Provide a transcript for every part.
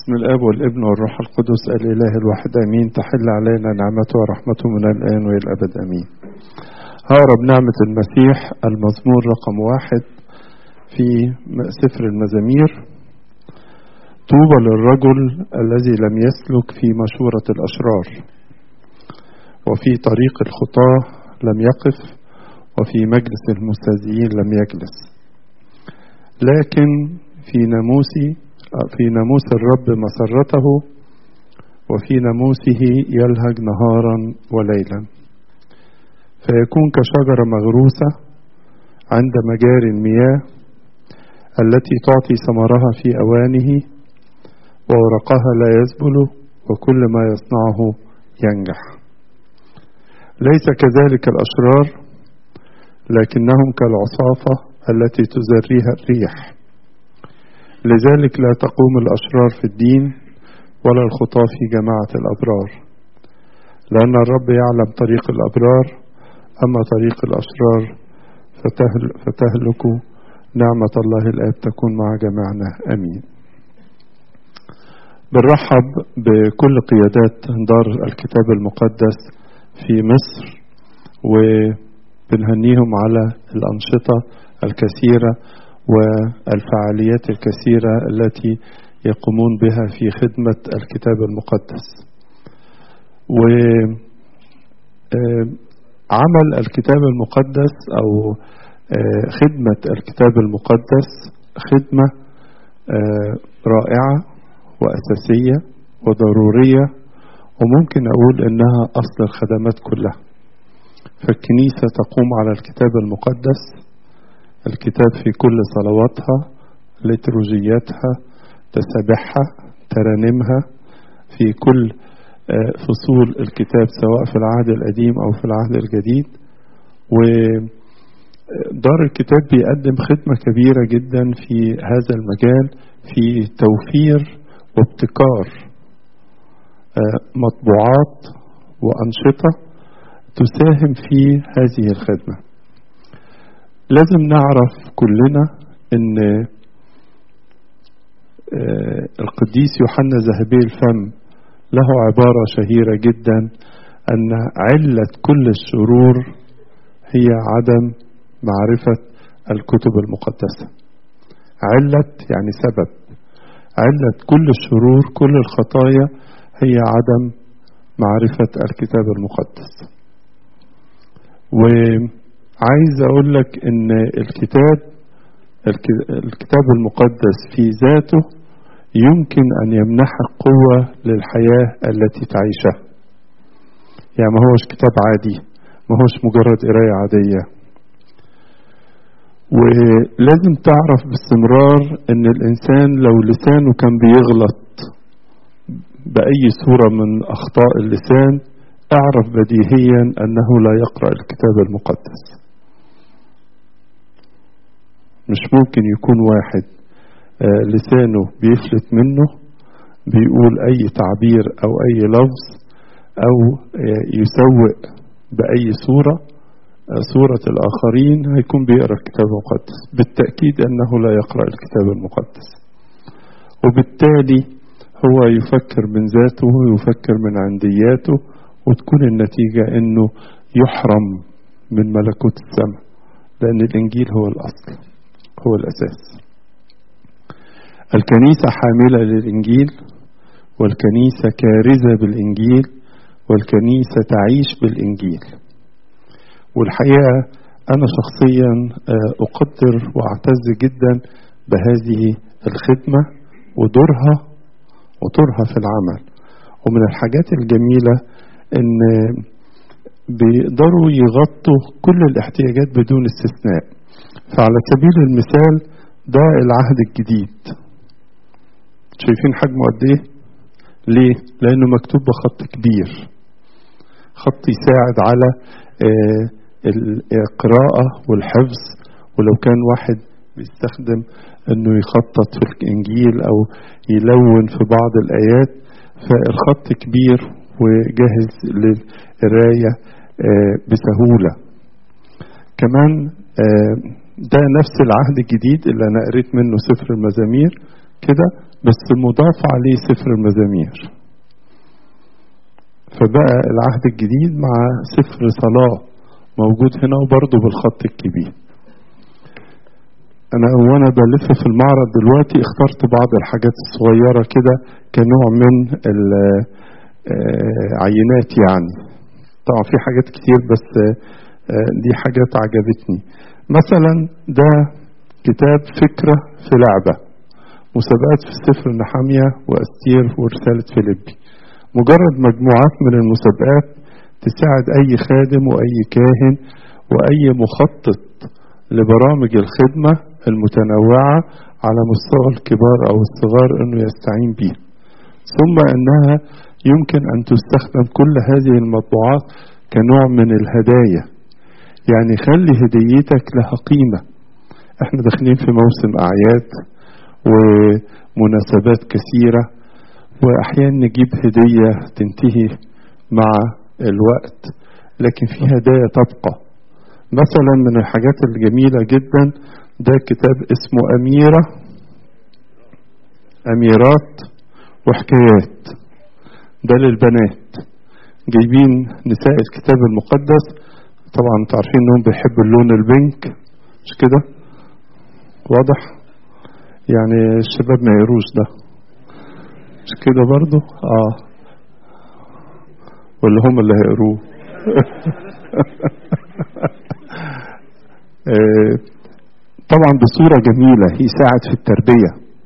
بسم الاب والابن والروح القدس الاله الواحد امين تحل علينا نعمته ورحمته من الان والى الابد امين هقرا بنعمه المسيح المزمور رقم واحد في سفر المزامير طوبى للرجل الذي لم يسلك في مشورة الأشرار وفي طريق الخطاة لم يقف وفي مجلس المستهزئين لم يجلس لكن في ناموسي في ناموس الرب مسرته وفي ناموسه يلهج نهارا وليلا فيكون كشجرة مغروسة عند مجاري المياه التي تعطي ثمرها في أوانه وورقها لا يذبل وكل ما يصنعه ينجح ليس كذلك الأشرار لكنهم كالعصافة التي تزريها الريح لذلك لا تقوم الأشرار في الدين ولا الخطاة في جماعة الأبرار لأن الرب يعلم طريق الأبرار أما طريق الأشرار فتهل فتهلك نعمة الله الآب تكون مع جميعنا أمين بنرحب بكل قيادات دار الكتاب المقدس في مصر وبنهنيهم على الأنشطة الكثيرة والفعاليات الكثيرة التي يقومون بها في خدمة الكتاب المقدس وعمل الكتاب المقدس أو خدمة الكتاب المقدس خدمة رائعة وأساسية وضرورية وممكن أقول إنها أصل الخدمات كلها فالكنيسة تقوم على الكتاب المقدس الكتاب في كل صلواتها لتروجياتها تسابحها ترانيمها في كل فصول الكتاب سواء في العهد القديم أو في العهد الجديد ودار الكتاب بيقدم خدمة كبيرة جدا في هذا المجال في توفير وابتكار مطبوعات وأنشطة تساهم في هذه الخدمة لازم نعرف كلنا ان القديس يوحنا ذهبي الفم له عبارة شهيرة جدا أن علة كل الشرور هي عدم معرفة الكتب المقدسة علة يعني سبب علة كل الشرور كل الخطايا هي عدم معرفة الكتاب المقدس وعايز أقول لك إن الكتاب الكتاب المقدس في ذاته يمكن أن يمنحك قوة للحياة التي تعيشها يعني ما هوش كتاب عادي ما هوش مجرد قراية عادية ولازم تعرف باستمرار ان الانسان لو لسانه كان بيغلط باي صورة من اخطاء اللسان اعرف بديهيا انه لا يقرأ الكتاب المقدس مش ممكن يكون واحد لسانه بيفلت منه بيقول اي تعبير او اي لفظ او يسوق باي صوره صورة الآخرين هيكون بيقرأ الكتاب المقدس بالتأكيد أنه لا يقرأ الكتاب المقدس وبالتالي هو يفكر من ذاته ويفكر من عندياته وتكون النتيجة أنه يحرم من ملكوت السماء لأن الإنجيل هو الأصل هو الأساس الكنيسة حاملة للإنجيل والكنيسة كارزة بالإنجيل والكنيسة تعيش بالإنجيل والحقيقة أنا شخصيا أقدر وأعتز جدا بهذه الخدمة ودورها ودورها في العمل ومن الحاجات الجميلة إن بيقدروا يغطوا كل الاحتياجات بدون استثناء فعلى سبيل المثال ده العهد الجديد شايفين حجمه قد ايه ليه لانه مكتوب بخط كبير خط يساعد على آه القراءة والحفظ ولو كان واحد بيستخدم انه يخطط في الانجيل او يلون في بعض الايات فالخط كبير وجاهز للقراية بسهولة كمان ده نفس العهد الجديد اللي انا قريت منه سفر المزامير كده بس مضاف عليه سفر المزامير فبقى العهد الجديد مع سفر صلاة موجود هنا وبرضه بالخط الكبير انا وانا بلف في المعرض دلوقتي اخترت بعض الحاجات الصغيرة كده كنوع من العينات يعني طبعا في حاجات كتير بس دي حاجات عجبتني مثلا ده كتاب فكرة في لعبة مسابقات في السفر نحامية وأستير ورسالة فيليبي مجرد مجموعات من المسابقات تساعد أي خادم وأي كاهن وأي مخطط لبرامج الخدمة المتنوعة على مستوى الكبار أو الصغار أنه يستعين بها ثم أنها يمكن أن تستخدم كل هذه المطبوعات كنوع من الهدايا يعني خلي هديتك لها قيمة احنا داخلين في موسم أعياد ومناسبات كثيرة وأحيانا نجيب هدية تنتهي مع الوقت لكن في هدايا تبقى مثلا من الحاجات الجميلة جدا ده كتاب اسمه أميرة أميرات وحكايات ده للبنات جايبين نساء الكتاب المقدس طبعا انتوا عارفين انهم بيحبوا اللون البينك مش كده واضح يعني الشباب ما يقروش ده مش كده برضو اه ولا هم اللي هيقروه آه طبعا بصورة جميلة يساعد في التربية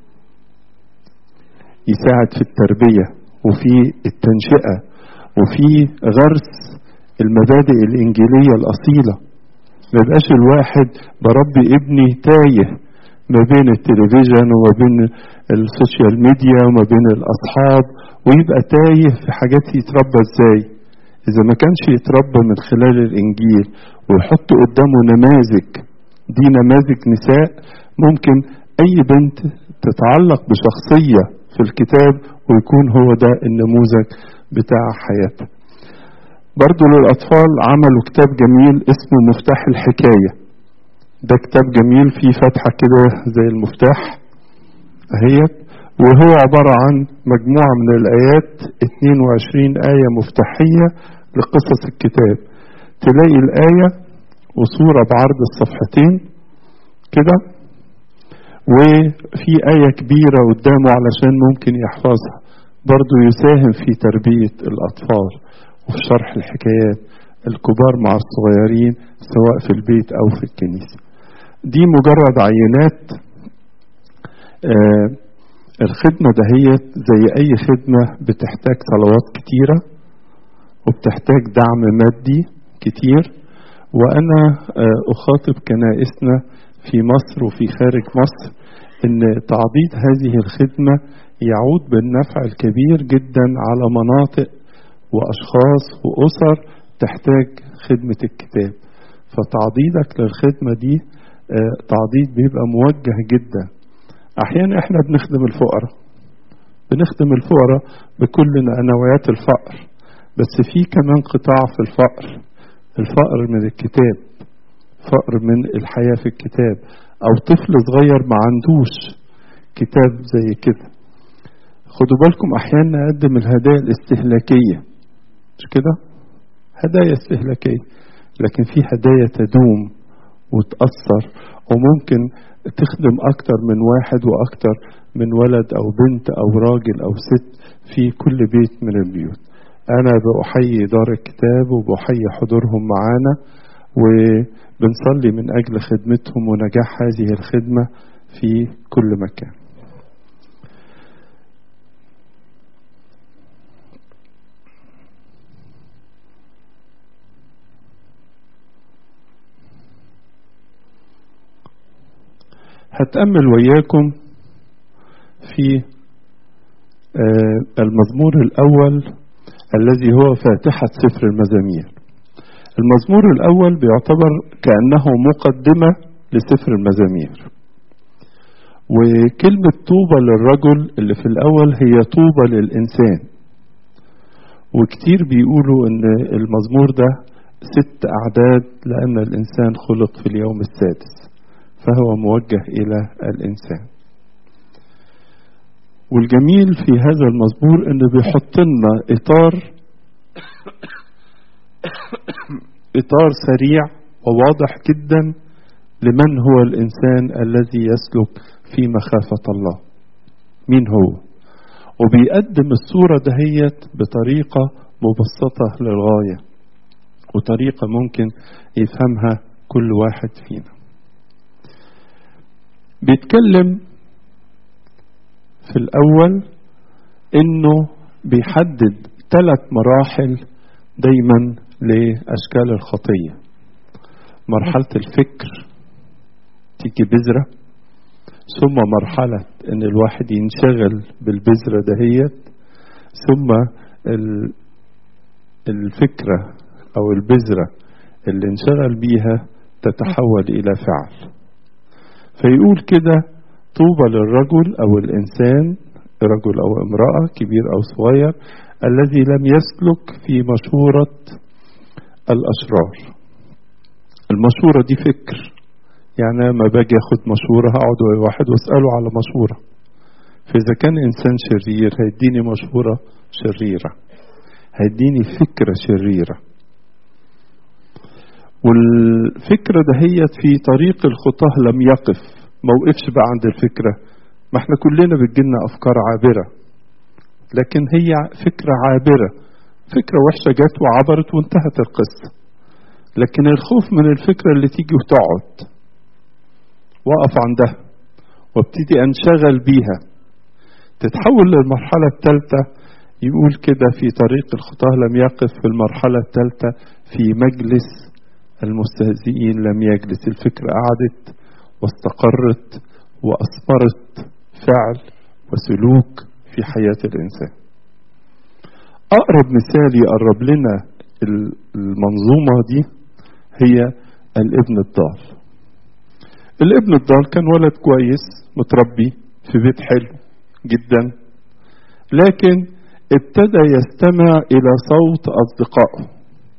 يساعد في التربية وفي التنشئة وفي غرس المبادئ الإنجيلية الأصيلة ما يبقاش الواحد بربي ابني تايه ما بين التلفزيون وما بين السوشيال ميديا وما بين الأصحاب ويبقى تايه في حاجات يتربى ازاي إذا ما كانش يتربى من خلال الإنجيل ويحط قدامه نماذج دي نماذج نساء ممكن أي بنت تتعلق بشخصية في الكتاب ويكون هو ده النموذج بتاع حياتها برضو للأطفال عملوا كتاب جميل اسمه مفتاح الحكاية ده كتاب جميل فيه فتحة كده زي المفتاح اهيت وهو عبارة عن مجموعة من الآيات 22 آية مفتاحية لقصص الكتاب تلاقي الآية وصورة بعرض الصفحتين كده وفي آية كبيرة قدامه علشان ممكن يحفظها برضو يساهم في تربية الأطفال وفي شرح الحكايات الكبار مع الصغيرين سواء في البيت أو في الكنيسة دي مجرد عينات آه الخدمة دهيت زي أي خدمة بتحتاج صلوات كتيرة وبتحتاج دعم مادي كتير وأنا آه أخاطب كنائسنا في مصر وفي خارج مصر أن تعضيد هذه الخدمة يعود بالنفع الكبير جدا على مناطق وأشخاص وأسر تحتاج خدمة الكتاب فتعضيدك للخدمة دي آه تعضيد بيبقى موجه جدا احيانا احنا بنخدم الفقراء بنخدم الفقراء بكل نوعيات الفقر بس في كمان قطاع في الفقر الفقر من الكتاب فقر من الحياة في الكتاب او طفل صغير ما عندوش كتاب زي كده خدوا بالكم احيانا نقدم الهدايا الاستهلاكية مش كده هدايا استهلاكية لكن في هدايا تدوم وتأثر وممكن تخدم أكتر من واحد وأكتر من ولد أو بنت أو راجل أو ست في كل بيت من البيوت أنا بأحيي دار الكتاب وبأحيي حضورهم معانا وبنصلي من أجل خدمتهم ونجاح هذه الخدمة في كل مكان هتأمل وياكم في المزمور الأول الذي هو فاتحة سفر المزامير المزمور الأول بيعتبر كأنه مقدمة لسفر المزامير وكلمة طوبى للرجل اللي في الأول هي طوبى للإنسان وكتير بيقولوا إن المزمور ده ست أعداد لأن الإنسان خلق في اليوم السادس فهو موجه إلى الإنسان والجميل في هذا المزمور انه بيحط لنا اطار اطار سريع وواضح جدا لمن هو الانسان الذي يسلك في مخافه الله مين هو وبيقدم الصوره دهيت بطريقه مبسطه للغايه وطريقه ممكن يفهمها كل واحد فينا بيتكلم في الأول إنه بيحدد ثلاث مراحل دايما لأشكال الخطية مرحلة الفكر تيجي بذرة ثم مرحلة إن الواحد ينشغل بالبذرة دهيت ثم الفكرة أو البذرة اللي انشغل بيها تتحول إلى فعل فيقول كده طوبى للرجل أو الإنسان رجل أو امرأة كبير أو صغير الذي لم يسلك في مشورة الأشرار المشورة دي فكر يعني لما باجي اخد مشورة هقعد ويا واحد واسأله على مشورة فإذا كان إنسان شرير هيديني مشورة شريرة هيديني فكرة شريرة والفكرة دهيت في طريق الخطاه لم يقف ما وقفش بقى عند الفكرة ما احنا كلنا بتجيلنا أفكار عابرة لكن هي فكرة عابرة فكرة وحشة جت وعبرت وانتهت القصة لكن الخوف من الفكرة اللي تيجي وتقعد وقف عندها وابتدي انشغل بيها تتحول للمرحلة الثالثة يقول كده في طريق الخطاه لم يقف في المرحلة الثالثة في مجلس المستهزئين لم يجلس الفكرة قعدت واستقرت وأثمرت فعل وسلوك في حياة الإنسان أقرب مثال يقرب لنا المنظومة دي هي الابن الضال الابن الضال كان ولد كويس متربي في بيت حلو جدا لكن ابتدى يستمع إلى صوت أصدقائه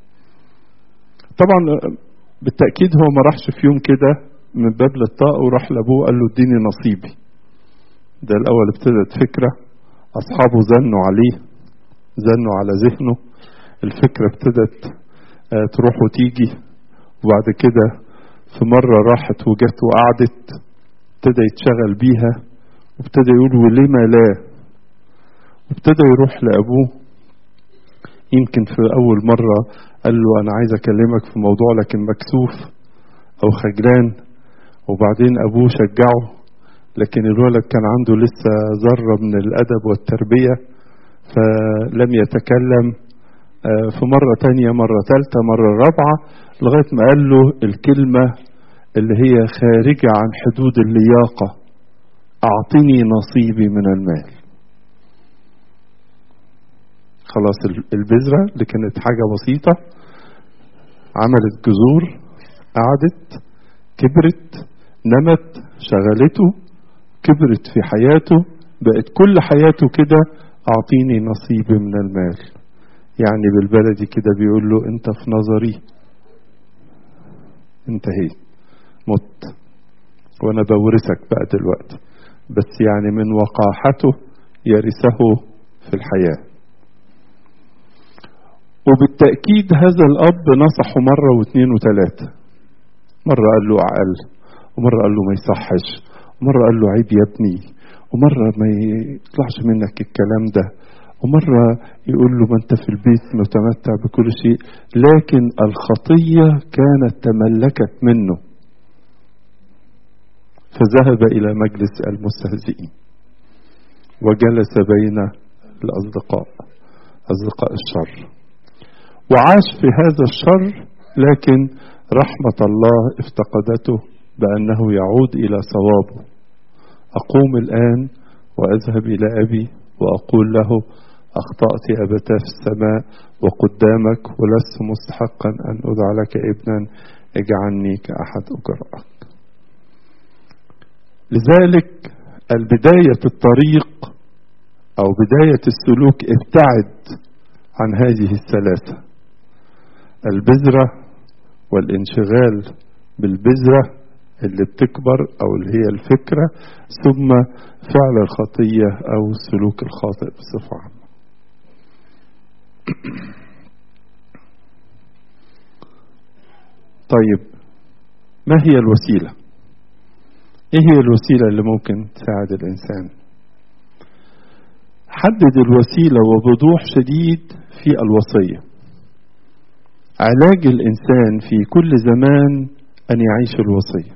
طبعا بالتأكيد هو ما راحش في يوم كده من باب للطاقة وراح لأبوه قال له اديني نصيبي ده الأول ابتدت فكرة أصحابه زنوا عليه زنوا على ذهنه الفكرة ابتدت تروح وتيجي وبعد كده في مرة راحت وجت وقعدت ابتدى يتشغل بيها وابتدى يقول ولما لا وابتدى يروح لأبوه يمكن في أول مرة قال له أنا عايز أكلمك في موضوع لكن مكسوف أو خجلان وبعدين أبوه شجعه لكن الولد كان عنده لسه ذرة من الأدب والتربية فلم يتكلم في مرة تانية مرة ثالثة مرة رابعة لغاية ما قال له الكلمة اللي هي خارجة عن حدود اللياقة أعطني نصيبي من المال خلاص البذرة اللي كانت حاجة بسيطة عملت جذور قعدت كبرت نمت شغلته كبرت في حياته بقت كل حياته كده أعطيني نصيبي من المال يعني بالبلدي كده بيقول له أنت في نظري انتهيت مت وأنا بورثك بقى دلوقتي بس يعني من وقاحته يرثه في الحياة وبالتأكيد هذا الأب نصحه مرة واثنين وثلاثة مرة قال له عقل ومرة قال له ما يصحش ومرة قال له عيب يا ابني ومرة ما يطلعش منك الكلام ده ومرة يقول له ما انت في البيت متمتع بكل شيء لكن الخطية كانت تملكت منه فذهب إلى مجلس المستهزئين وجلس بين الأصدقاء أصدقاء الشر وعاش في هذا الشر لكن رحمة الله افتقدته بأنه يعود إلى صوابه أقوم الآن وأذهب إلى أبي وأقول له أخطأت أبتاه في السماء وقدامك ولست مستحقا أن أدعى لك ابنا اجعلني كأحد أجرائك لذلك البداية الطريق أو بداية السلوك ابتعد عن هذه الثلاثة البذرة والانشغال بالبذرة اللي بتكبر أو اللي هي الفكرة ثم فعل الخطية أو السلوك الخاطئ بصفة عامة طيب ما هي الوسيلة ايه هي الوسيلة اللي ممكن تساعد الانسان حدد الوسيلة وبوضوح شديد في الوصية علاج الانسان في كل زمان ان يعيش الوصية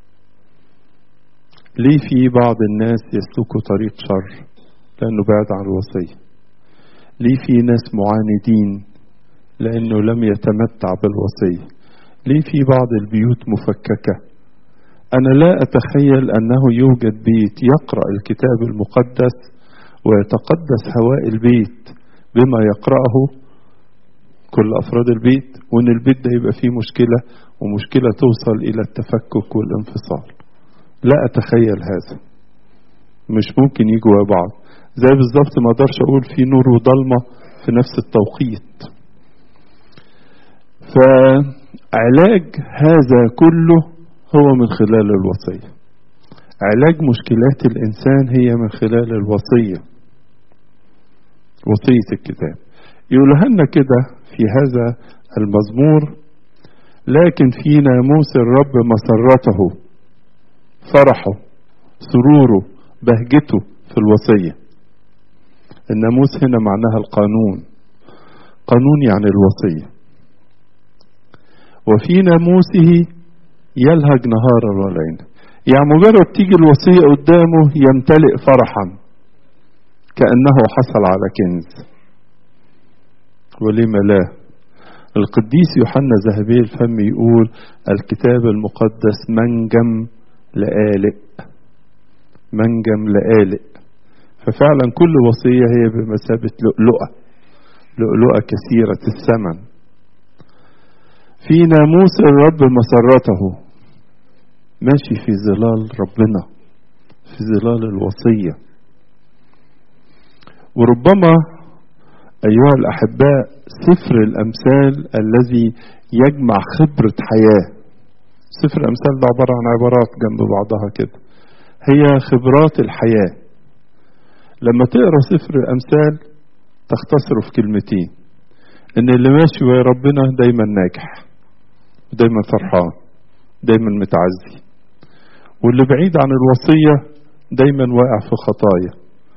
ليه في بعض الناس يسلكوا طريق شر لانه بعد عن الوصية ليه في ناس معاندين لانه لم يتمتع بالوصيه ليه في بعض البيوت مفككة أنا لا أتخيل أنه يوجد بيت يقرأ الكتاب المقدس ويتقدس هواء البيت بما يقرأه كل أفراد البيت وإن البيت ده يبقى فيه مشكلة ومشكلة توصل إلى التفكك والانفصال لا أتخيل هذا مش ممكن يجوا بعض زي بالظبط ما اقدرش اقول في نور وضلمه في نفس التوقيت فعلاج هذا كله هو من خلال الوصيه علاج مشكلات الانسان هي من خلال الوصيه وصيه الكتاب يقولها لنا كده في هذا المزمور لكن في ناموس الرب مسرته فرحه سروره بهجته في الوصيه الناموس هنا معناها القانون قانون يعني الوصية وفي ناموسه يلهج نهارا وليلا يعني مجرد تيجي الوصية قدامه يمتلئ فرحا كأنه حصل على كنز ولم لا القديس يوحنا ذهبي الفم يقول الكتاب المقدس منجم لآلئ منجم لآلئ ففعلا كل وصية هي بمثابة لؤلؤة لؤلؤة كثيرة الثمن في ناموس الرب مسرته ماشي في ظلال ربنا في ظلال الوصية وربما أيها الأحباء سفر الأمثال الذي يجمع خبرة حياة سفر الأمثال ده عبارة عن عبارات جنب بعضها كده هي خبرات الحياه لما تقرا سفر الامثال تختصره في كلمتين ان اللي ماشي ويا ربنا دايما ناجح ودايما فرحان دايما متعزي واللي بعيد عن الوصية دايما واقع في خطايا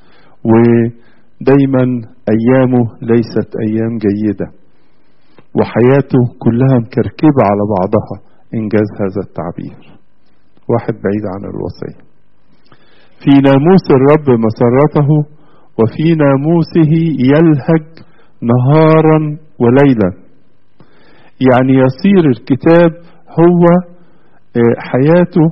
ودايما أيامه ليست أيام جيدة وحياته كلها مكركبة على بعضها إنجاز هذا التعبير واحد بعيد عن الوصيه في ناموس الرب مسرته وفي ناموسه يلهج نهارا وليلا يعني يصير الكتاب هو حياته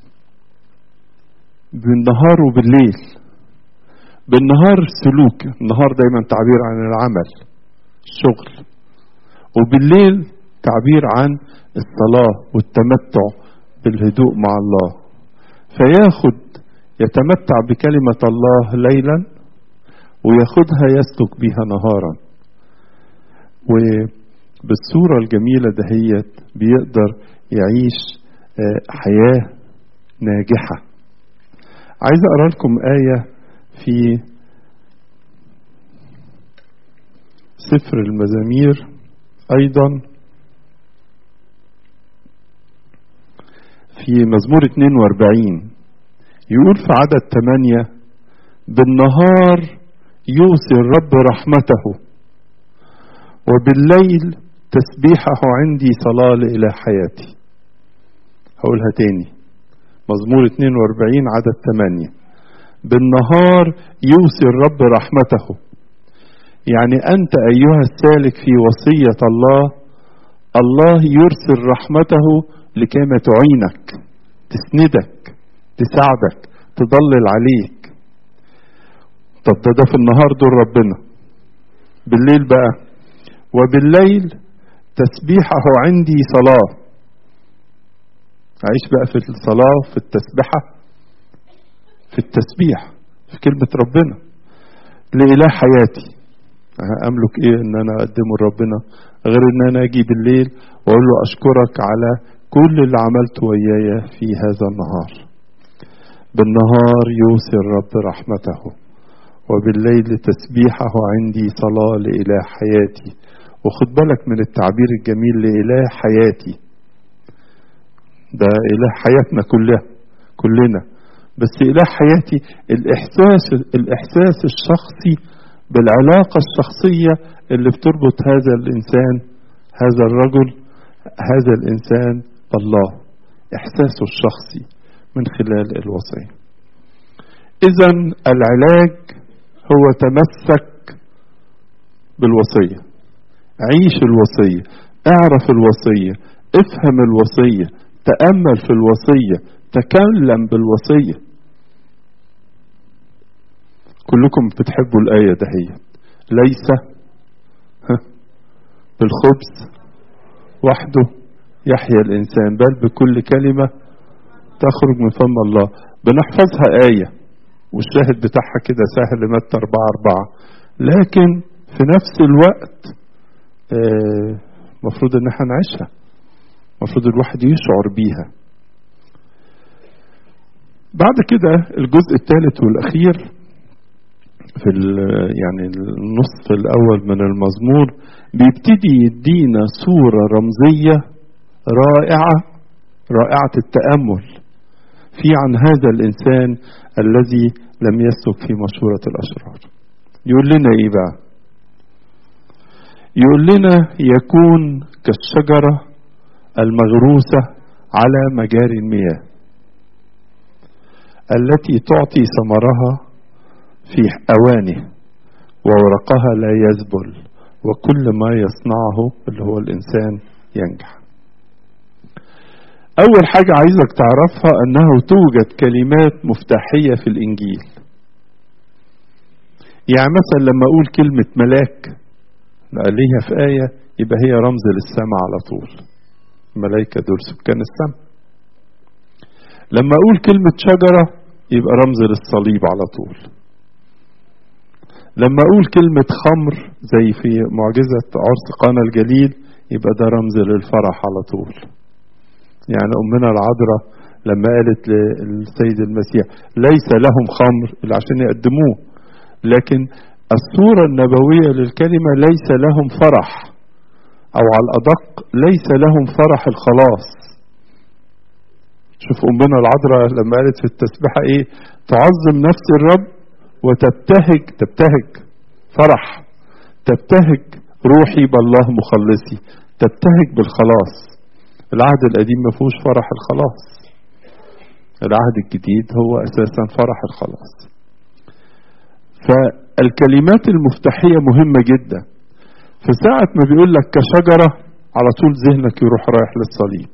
بالنهار وبالليل بالنهار سلوك النهار دايما تعبير عن العمل الشغل وبالليل تعبير عن الصلاة والتمتع بالهدوء مع الله فياخد يتمتع بكلمة الله ليلا وياخدها يسلك بها نهارا وبالصورة الجميلة دهيت بيقدر يعيش حياة ناجحة عايز أقرأ لكم آية في سفر المزامير أيضا في مزمور 42 يقول في عدد ثمانية بالنهار يوصي الرب رحمته وبالليل تسبيحه عندي صلاة إلى حياتي هقولها تاني مزمور 42 عدد 8 بالنهار يوصي الرب رحمته يعني أنت أيها السالك في وصية الله الله يرسل رحمته لكيما تعينك تسندك تساعدك تضلل عليك طب ده, ده في النهار دول ربنا بالليل بقى وبالليل تسبيحه عندي صلاة عيش بقى في الصلاة في التسبحة في التسبيح في كلمة ربنا لإله حياتي أملك إيه إن أنا أقدمه لربنا غير إن أنا أجي بالليل وأقول له أشكرك على كل اللي عملته وياي في هذا النهار بالنهار يوصي الرب رحمته وبالليل تسبيحه عندي صلاة لإله حياتي وخد بالك من التعبير الجميل لإله حياتي ده إله حياتنا كلها كلنا بس إله حياتي الإحساس الإحساس الشخصي بالعلاقة الشخصية اللي بتربط هذا الإنسان هذا الرجل هذا الإنسان بالله إحساسه الشخصي من خلال الوصية إذا العلاج هو تمسك بالوصية عيش الوصية اعرف الوصية افهم الوصية تأمل في الوصية تكلم بالوصية كلكم بتحبوا الآية دهيت ليس بالخبز وحده يحيا الإنسان بل بكل كلمة تخرج من فم الله بنحفظها آية والشاهد بتاعها كده سهل متى أربعة أربعة لكن في نفس الوقت المفروض ان احنا نعيشها المفروض الواحد يشعر بيها بعد كده الجزء الثالث والاخير في يعني النصف الاول من المزمور بيبتدي يدينا صوره رمزيه رائعه رائعه التامل في عن هذا الانسان الذي لم يسلك في مشوره الاشرار يقول لنا ايه بقى يقول لنا يكون كالشجره المغروسه على مجاري المياه التي تعطي ثمرها في اوانه وورقها لا يذبل وكل ما يصنعه اللي هو الانسان ينجح اول حاجه عايزك تعرفها انه توجد كلمات مفتاحيه في الانجيل يعني مثلا لما اقول كلمه ملاك ليها في ايه يبقى هي رمز للسماء على طول الملائكه دول سكان السماء لما اقول كلمه شجره يبقى رمز للصليب على طول لما اقول كلمة خمر زي في معجزة عرس قانا الجليل يبقى ده رمز للفرح على طول يعني امنا العذراء لما قالت للسيد المسيح ليس لهم خمر اللي عشان يقدموه لكن الصورة النبوية للكلمة ليس لهم فرح او على الادق ليس لهم فرح الخلاص شوف امنا العذراء لما قالت في التسبيحة ايه تعظم نفس الرب وتبتهج تبتهج فرح تبتهج روحي بالله مخلصي تبتهج بالخلاص العهد القديم ما فيهوش فرح الخلاص العهد الجديد هو اساسا فرح الخلاص فالكلمات المفتاحيه مهمه جدا فساعة ما بيقول لك كشجرة على طول ذهنك يروح رايح للصليب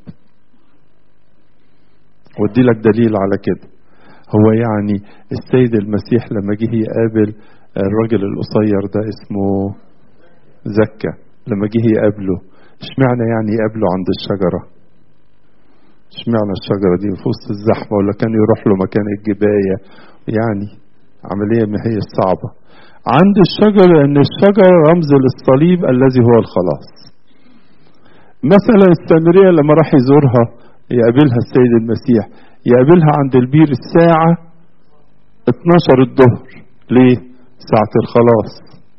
ودي لك دليل على كده هو يعني السيد المسيح لما جه يقابل الراجل القصير ده اسمه زكا لما جه يقابله اشمعنى يعني يقابله عند الشجرة اشمعنى الشجرة دي في وسط الزحمة ولا كان يروح له مكان الجباية يعني عملية ما هي الصعبة عند الشجرة لأن الشجرة رمز للصليب الذي هو الخلاص مثلا السامرية لما راح يزورها يقابلها السيد المسيح يقابلها عند البير الساعة 12 الظهر ليه؟ ساعة الخلاص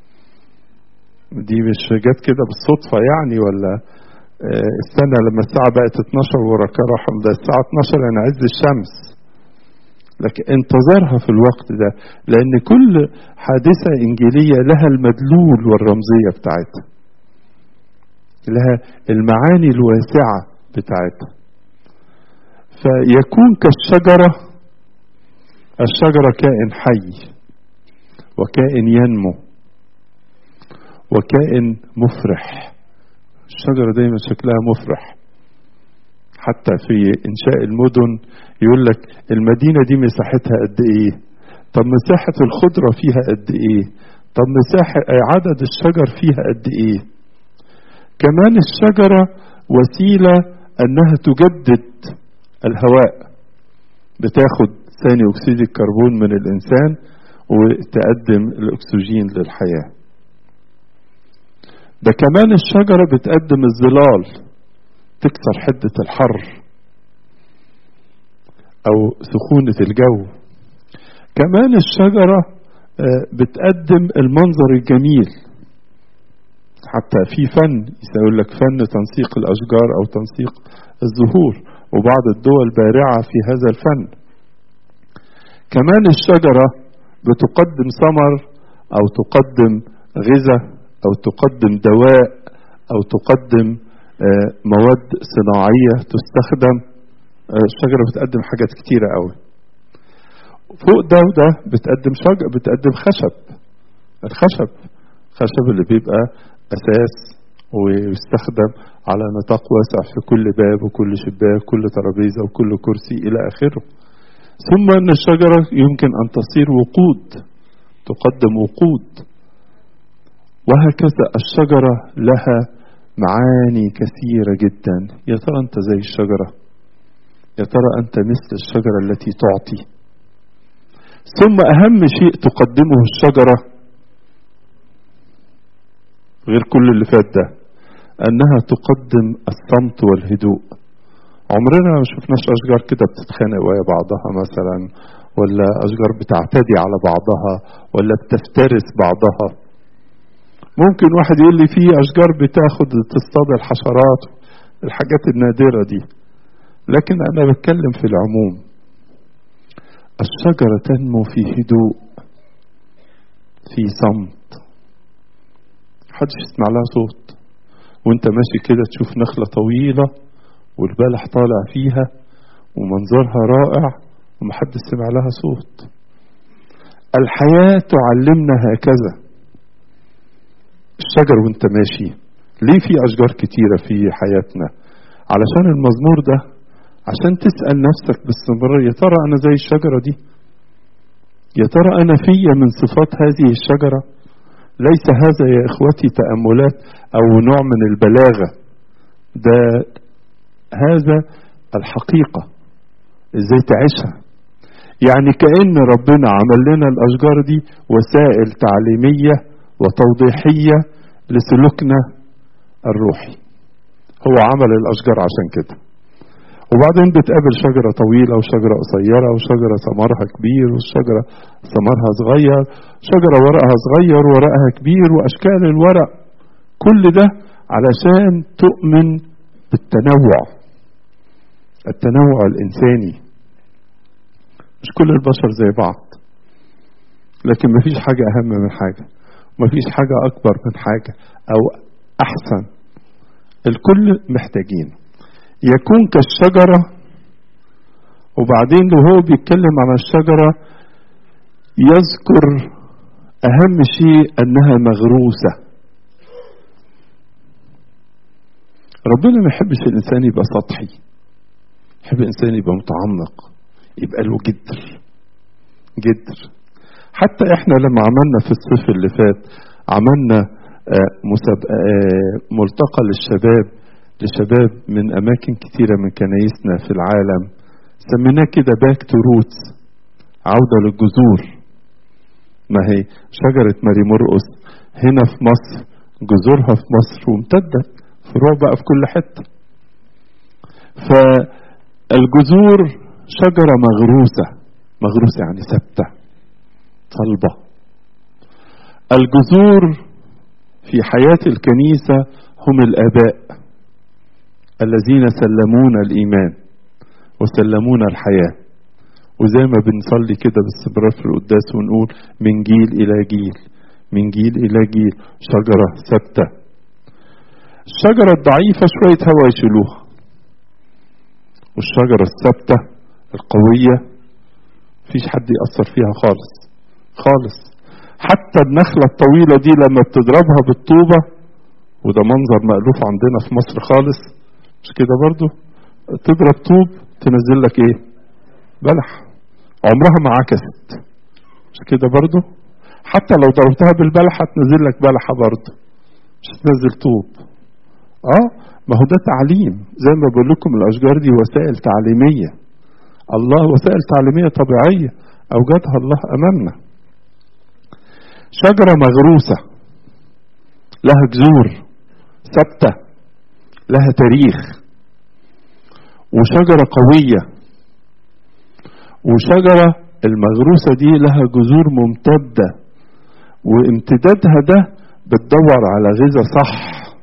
دي مش جت كده بالصدفة يعني ولا السنة لما الساعة بقت 12 وركا راح ده الساعة 12 يعني عز الشمس لكن انتظرها في الوقت ده لأن كل حادثة إنجيلية لها المدلول والرمزية بتاعتها لها المعاني الواسعة بتاعتها فيكون كالشجرة الشجرة كائن حي وكائن ينمو وكائن مفرح الشجرة دايما شكلها مفرح حتى في إنشاء المدن يقول لك المدينة دي مساحتها قد إيه طب مساحة الخضرة فيها قد إيه طب مساحة عدد الشجر فيها قد إيه كمان الشجرة وسيلة أنها تجدد الهواء بتاخد ثاني اكسيد الكربون من الانسان وتقدم الاكسجين للحياه ده كمان الشجره بتقدم الظلال تكسر حدة الحر أو سخونة الجو كمان الشجرة بتقدم المنظر الجميل حتى في فن يقول لك فن تنسيق الأشجار أو تنسيق الزهور وبعض الدول بارعة في هذا الفن كمان الشجرة بتقدم ثمر أو تقدم غذاء أو تقدم دواء أو تقدم مواد صناعية تستخدم الشجرة بتقدم حاجات كتيرة قوي فوق ده وده بتقدم شجر بتقدم خشب الخشب خشب اللي بيبقى أساس ويستخدم على نطاق واسع في كل باب وكل شباك كل ترابيزة وكل كرسي إلى آخره ثم أن الشجرة يمكن أن تصير وقود تقدم وقود وهكذا الشجرة لها معاني كثيرة جدا يا ترى أنت زي الشجرة يا ترى أنت مثل الشجرة التي تعطي ثم أهم شيء تقدمه الشجرة غير كل اللي فات ده أنها تقدم الصمت والهدوء عمرنا ما شفناش أشجار كده بتتخانق ويا بعضها مثلا ولا أشجار بتعتدي على بعضها ولا بتفترس بعضها ممكن واحد يقول لي في أشجار بتاخد تصطاد الحشرات الحاجات النادرة دي لكن أنا بتكلم في العموم الشجرة تنمو في هدوء في صمت محدش يسمع لها صوت وانت ماشي كده تشوف نخلة طويلة والبلح طالع فيها ومنظرها رائع ومحدش سمع لها صوت الحياة تعلمنا هكذا الشجر وانت ماشي ليه في أشجار كتيرة في حياتنا علشان المزمور ده عشان تسأل نفسك باستمرار يا ترى أنا زي الشجرة دي يا ترى أنا فيا من صفات هذه الشجرة ليس هذا يا إخوتي تأملات أو نوع من البلاغة ده هذا الحقيقة ازاي تعيشها يعني كأن ربنا عمل لنا الأشجار دي وسائل تعليمية وتوضيحية لسلوكنا الروحي هو عمل الأشجار عشان كده وبعدين بتقابل شجرة طويلة وشجرة قصيرة وشجرة ثمرها كبير وشجرة ثمرها صغير شجرة ورقها صغير ورقها كبير وأشكال الورق كل ده علشان تؤمن بالتنوع التنوع الإنساني مش كل البشر زي بعض لكن مفيش حاجة أهم من حاجة مفيش حاجة أكبر من حاجة أو أحسن الكل محتاجين يكون كالشجرة وبعدين وهو بيتكلم عن الشجرة يذكر أهم شيء أنها مغروسة ربنا ما يحبش الإنسان يبقى سطحي يحب الإنسان يبقى متعمق يبقى له جدر جدر حتى احنا لما عملنا في الصيف اللي فات عملنا مسابقة ملتقى للشباب لشباب من أماكن كتيرة من كنايسنا في العالم سميناه كده باك تو روتس عودة للجذور ما هي شجرة ماري مرقس هنا في مصر جذورها في مصر وامتدت فروع بقى في كل حتة فالجذور شجرة مغروسة مغروسة يعني ثابتة صلبة الجذور في حياة الكنيسة هم الآباء الذين سلمونا الإيمان وسلمونا الحياة وزي ما بنصلي كده باستمرار في القداس ونقول من جيل إلى جيل من جيل إلى جيل شجرة ثابتة الشجرة الضعيفة شوية هوا يشيلوها والشجرة الثابتة القوية مفيش حد يأثر فيها خالص خالص حتى النخلة الطويلة دي لما بتضربها بالطوبة وده منظر مألوف عندنا في مصر خالص مش كده برضو تضرب طوب تنزل لك ايه بلح عمرها ما عكست مش كده برضو حتى لو ضربتها بالبلح هتنزل لك بلحة برضو مش هتنزل طوب اه ما هو ده تعليم زي ما بقول لكم الاشجار دي وسائل تعليميه الله وسائل تعليميه طبيعيه اوجدها الله امامنا شجره مغروسه لها جذور ثابته لها تاريخ وشجرة قوية وشجرة المغروسة دي لها جذور ممتدة وامتدادها ده بتدور على غذاء صح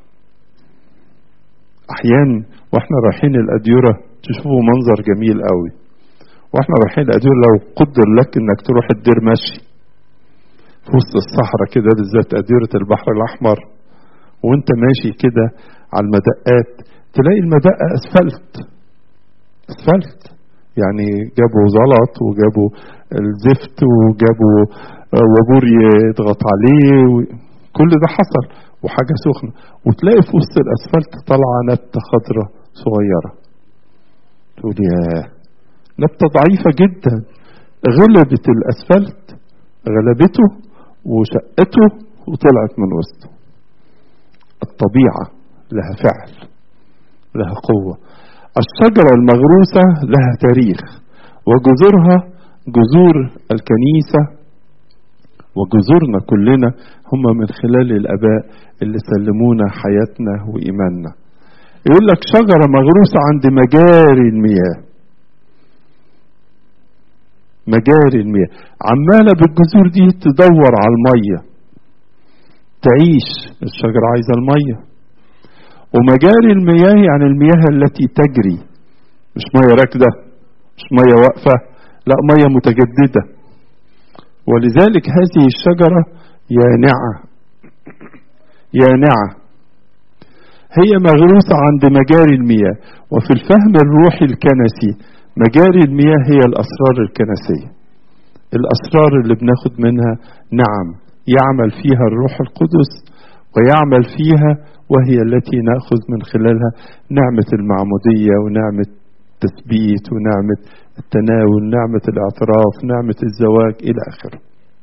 احيانا واحنا رايحين الاديرة تشوفوا منظر جميل قوي واحنا رايحين الاديرة لو قدر لك انك تروح الدير مشي في وسط الصحراء كده بالذات اديرة البحر الاحمر وانت ماشي كده على المدقات تلاقي المدقة اسفلت اسفلت يعني جابوا زلط وجابوا الزفت وجابوا وابور يضغط عليه كل ده حصل وحاجه سخنه وتلاقي في وسط الاسفلت طالعه نبته خضراء صغيره تقول يا نبته ضعيفه جدا غلبت الاسفلت غلبته وشقته وطلعت من وسطه الطبيعه لها فعل لها قوه الشجره المغروسه لها تاريخ وجذورها جذور الكنيسه وجذورنا كلنا هم من خلال الاباء اللي سلمونا حياتنا وايماننا يقول لك شجره مغروسه عند مجاري المياه مجاري المياه عماله بالجذور دي تدور على الميه تعيش الشجره عايزه الميه ومجاري المياه يعني المياه التي تجري مش ميه راكده مش ميه واقفه لا ميه متجدده ولذلك هذه الشجرة يانعة يانعة هي مغروسة عند مجاري المياه وفي الفهم الروحي الكنسي مجاري المياه هي الأسرار الكنسية الأسرار اللي بناخد منها نعم يعمل فيها الروح القدس ويعمل فيها وهي التي ناخذ من خلالها نعمة المعمودية ونعمة التثبيت ونعمة التناول نعمة الاعتراف نعمة الزواج إلى آخره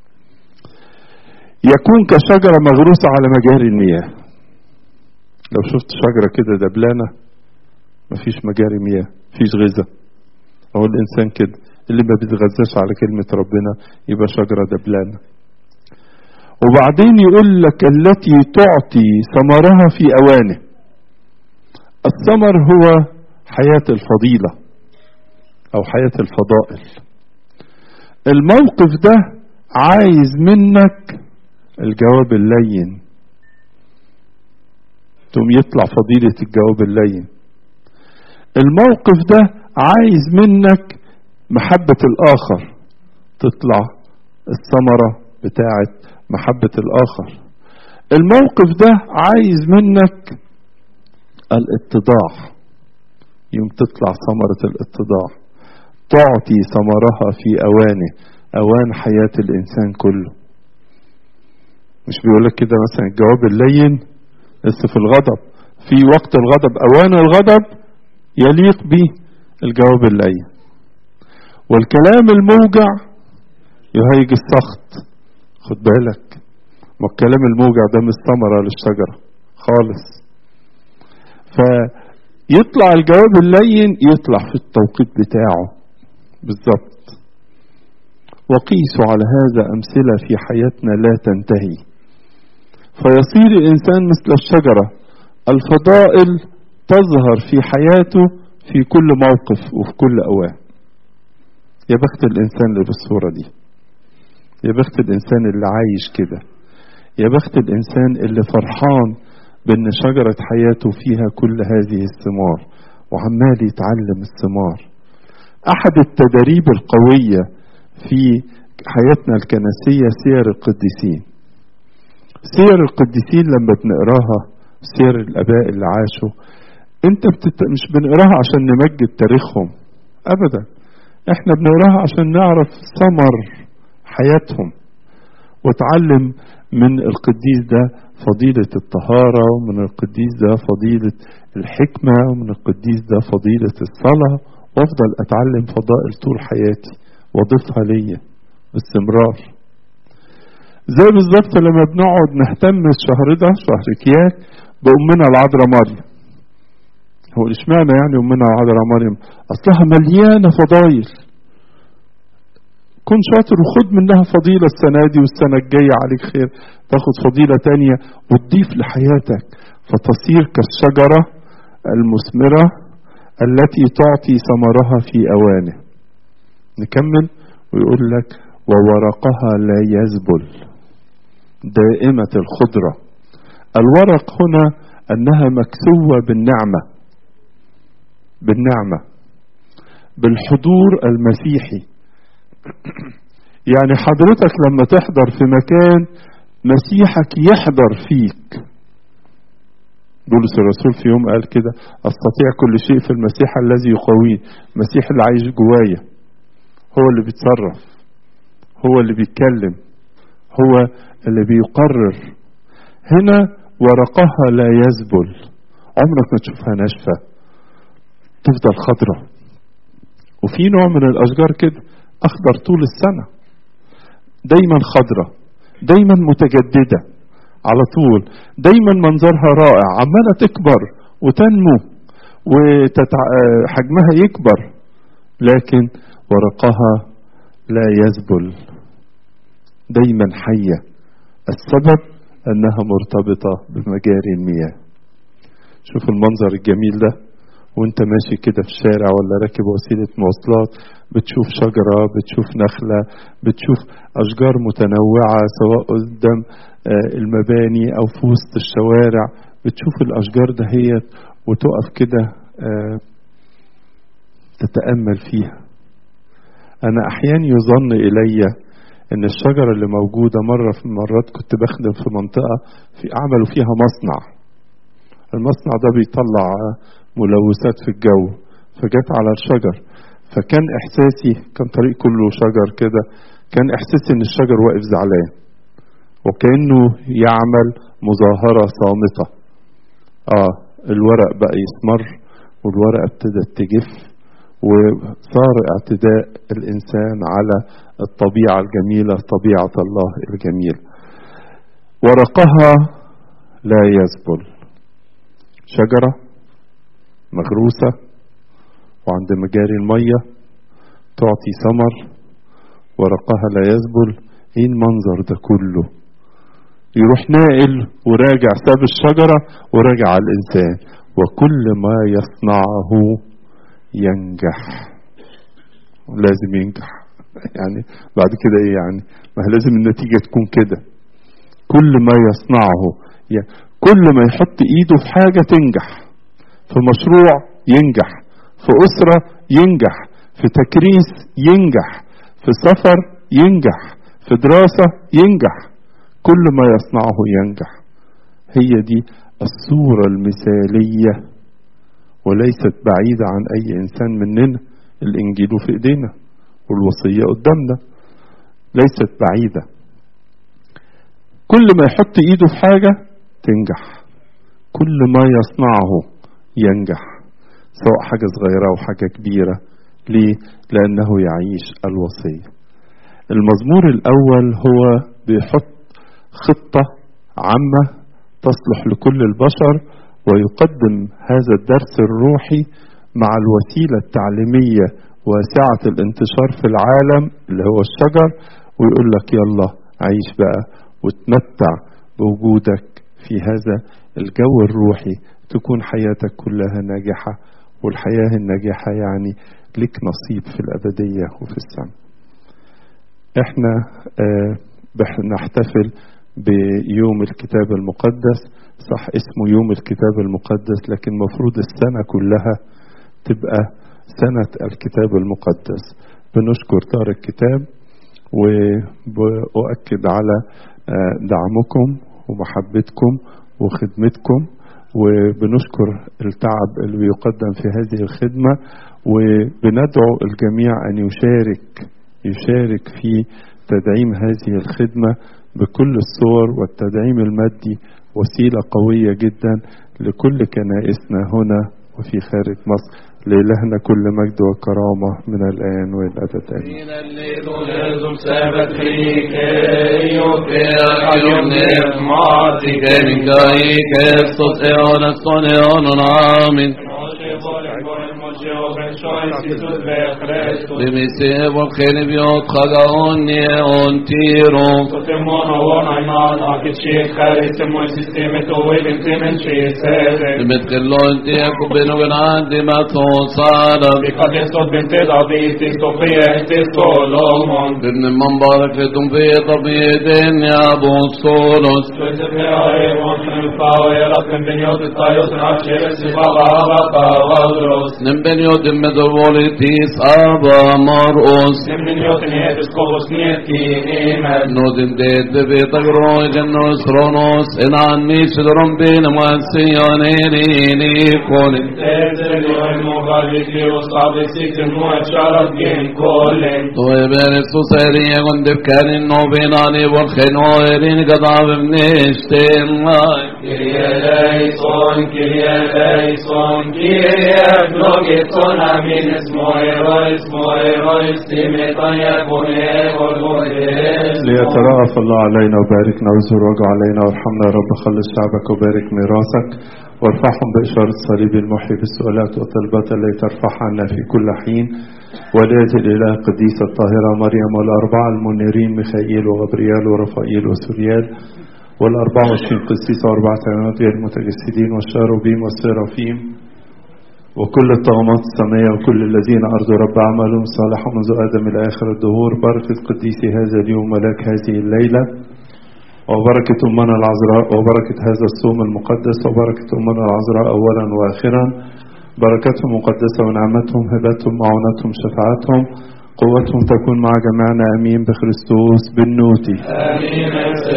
يكون كشجرة مغروسة على مجاري المياه لو شفت شجرة كده دبلانة مفيش مجاري مياه مفيش غذاء هو الإنسان كده اللي ما بيتغذاش على كلمة ربنا يبقى شجرة دبلانة وبعدين يقول لك التي تعطي ثمرها في أوانه الثمر هو حياة الفضيلة أو حياة الفضائل الموقف ده عايز منك الجواب اللين ثم يطلع فضيلة الجواب اللين الموقف ده عايز منك محبة الآخر تطلع الثمرة بتاعت محبة الآخر الموقف ده عايز منك الاتضاع يوم تطلع ثمرة الاتضاع تعطي ثمرها في أوانه أوان حياة الإنسان كله مش بيقولك كده مثلا الجواب اللين لسه في الغضب في وقت الغضب أوان الغضب يليق به الجواب اللين والكلام الموجع يهيج السخط خد بالك ما الكلام الموجع ده مش ثمرة للشجرة خالص فيطلع الجواب اللين يطلع في التوقيت بتاعه بالظبط وقيسوا على هذا أمثلة في حياتنا لا تنتهي فيصير الإنسان مثل الشجرة الفضائل تظهر في حياته في كل موقف وفي كل أوان يا بخت الإنسان اللي بالصورة دي يا بخت الإنسان اللي عايش كده يا بخت الإنسان اللي فرحان بأن شجرة حياته فيها كل هذه الثمار وعمال يتعلم الثمار أحد التدريب القوية في حياتنا الكنسية سير القديسين سير القديسين لما بنقراها سير الآباء اللي عاشوا انت بتت... مش بنقراها عشان نمجد تاريخهم ابدا احنا بنقراها عشان نعرف ثمر حياتهم وتعلم من القديس ده فضيلة الطهارة ومن القديس ده فضيلة الحكمة ومن القديس ده فضيلة الصلاة وافضل اتعلم فضائل طول حياتي واضيفها ليا باستمرار زي بالظبط لما بنقعد نهتم الشهر ده شهر كياك بأمنا العذراء مريم هو اشمعنى يعني أمنا العذراء مريم أصلها مليانة فضايل كن شاطر وخد منها فضيلة السنة دي والسنة الجاية عليك خير تاخد فضيلة تانية وتضيف لحياتك فتصير كالشجرة المثمرة التي تعطي ثمرها في أوانه نكمل ويقول لك وورقها لا يذبل دائمة الخضرة الورق هنا أنها مكسوة بالنعمة بالنعمة بالحضور المسيحي يعني حضرتك لما تحضر في مكان مسيحك يحضر فيك بولس الرسول في يوم قال كده استطيع كل شيء في المسيح الذي يقويه المسيح اللي عايش جوايا هو اللي بيتصرف هو اللي بيتكلم هو اللي بيقرر هنا ورقها لا يذبل عمرك ما تشوفها ناشفه تفضل خضرة وفي نوع من الاشجار كده اخضر طول السنه دايما خضرة دايما متجدده على طول دايما منظرها رائع عماله تكبر وتنمو وحجمها يكبر لكن ورقها لا يذبل دايما حيه السبب انها مرتبطه بمجاري المياه شوف المنظر الجميل ده وانت ماشي كده في الشارع ولا راكب وسيله مواصلات بتشوف شجره بتشوف نخله بتشوف اشجار متنوعه سواء قدام المباني او في وسط الشوارع بتشوف الاشجار دهيت وتقف كده تتامل فيها انا احيانا يظن الي ان الشجره اللي موجوده مره في مرات كنت بخدم في منطقه في عملوا فيها مصنع المصنع ده بيطلع ملوثات في الجو فجت على الشجر فكان احساسي كان طريق كله شجر كده كان احساسي ان الشجر واقف زعلان وكانه يعمل مظاهره صامته اه الورق بقى يسمر والورقه ابتدت تجف وصار اعتداء الانسان على الطبيعه الجميله طبيعه الله الجميله ورقها لا يذبل شجره مغروسه وعند مجاري الميه تعطي ثمر ورقها لا يذبل ايه المنظر ده كله يروح ناقل وراجع ساب الشجرة وراجع على الإنسان وكل ما يصنعه ينجح لازم ينجح يعني بعد كده ايه يعني ما لازم النتيجة تكون كده كل ما يصنعه يعني كل ما يحط ايده في حاجة تنجح في مشروع ينجح في أسرة ينجح في تكريس ينجح في سفر ينجح في دراسة ينجح كل ما يصنعه ينجح هي دي الصورة المثالية وليست بعيدة عن أي إنسان مننا الإنجيل في إيدينا والوصية قدامنا ليست بعيدة كل ما يحط إيده في حاجة تنجح كل ما يصنعه ينجح سواء حاجة صغيرة أو حاجة كبيرة ليه؟ لأنه يعيش الوصية المزمور الأول هو بيحط خطة عامة تصلح لكل البشر ويقدم هذا الدرس الروحي مع الوسيلة التعليمية واسعة الانتشار في العالم اللي هو الشجر ويقول لك يلا عيش بقى وتمتع بوجودك في هذا الجو الروحي تكون حياتك كلها ناجحة والحياة الناجحة يعني لك نصيب في الأبدية وفي السماء احنا اه بنحتفل بيوم الكتاب المقدس صح اسمه يوم الكتاب المقدس لكن مفروض السنة كلها تبقى سنة الكتاب المقدس بنشكر دار الكتاب وبأؤكد على دعمكم ومحبتكم وخدمتكم وبنشكر التعب اللي بيقدم في هذه الخدمة وبندعو الجميع أن يشارك يشارك في تدعيم هذه الخدمة بكل الصور والتدعيم المادي وسيلة قوية جدا لكل كنائسنا هنا وفي خارج مصر لإلهنا كل مجد وكرامة من الآن والأبد آمين Amen. بمسيح والخير بيوت خدعوني أنتيرو بمتكلو انتي اكو بينو بين عندي ما توصالا بابن المنبارك لتم في طبيعتين يا أبو الصولوس نمبن يودم مدوليتيس أبا مرؤوس نودن ديد ببي تقروي جنوس رونوس إن عني سدرم بين موسيونيني كوني ويبارس سيري قندب كان النوبيناني والخنويرين قضاب منشتين ماي Kyrie eleison, Kyrie eleison, Kyrie ephlogiton, amin, esmoerois, moerois, timetan, yakone, orgoes. ليترأف الله علينا وباركنا ويزور وجه علينا وارحمنا يا رب خلص شعبك وبارك ميراثك وارفعهم بإشارة الصليب المحيي بالسؤالات والطلبات التي ترفع عنا في كل حين ولاية الإله القديسة الطاهرة مريم والأربعة المنيرين ميخائيل وغبريال ورفائيل وسوريال والأربعة والعشرين قسيس وأربعة عينات غير المتجسدين والشاروبيم والسرافيم وكل الطغمات السماء وكل الذين أرضوا رب عملهم صالحا منذ آدم إلى آخر الدهور بركة قديسي هذا اليوم ملاك هذه الليلة وبركة أمنا العذراء وبركة هذا الصوم المقدس وبركة أمنا العذراء أولا وآخرا بركتهم مقدسة ونعمتهم هبتهم معونتهم شفاعتهم قوتهم تكون مع جميعنا أمين بخريستوس بالنوتي آمين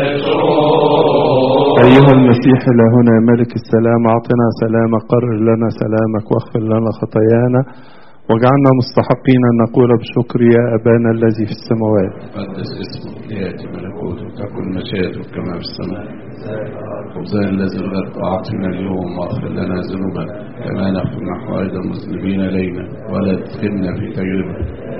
أيها المسيح إلهنا يا ملك السلام أعطنا سلامك قرر لنا سلامك واغفر لنا خطايانا واجعلنا مستحقين أن نقول بشكر يا أبانا الذي في السماوات قدس اسمك ليأتي ملكوتك تكن مشيئتك كما في السماء خبزنا الذي الغد أعطنا اليوم واغفر لنا ذنوبنا كما نغفر نحن أيضا المذنبين إلينا ولا تدخلنا في تجربة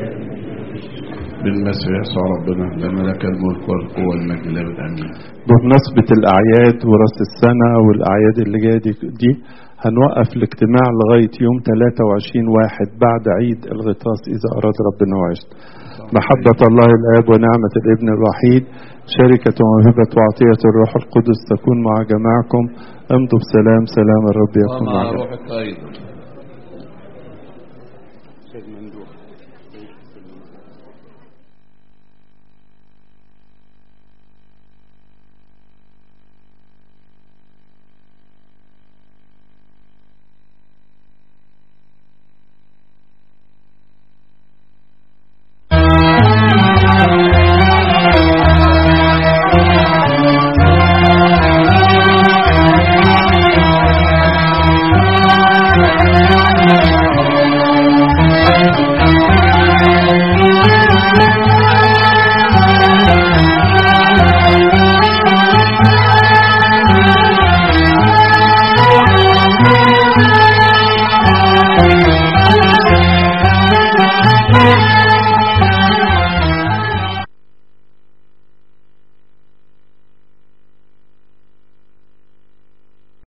بالمسيح يسوع ربنا لنا لك الملك والقوة والمجد للأبد آمين بمناسبة الأعياد وراس السنة والأعياد اللي جاية دي, دي هنوقف الاجتماع لغاية يوم 23 واحد بعد عيد الغطاس إذا أراد ربنا وعشت محبة الله الآب ونعمة الابن الوحيد شركة وموهبة وعطية الروح القدس تكون مع جماعكم امضوا بسلام سلام الرب يكون ومع معكم روحك أيضا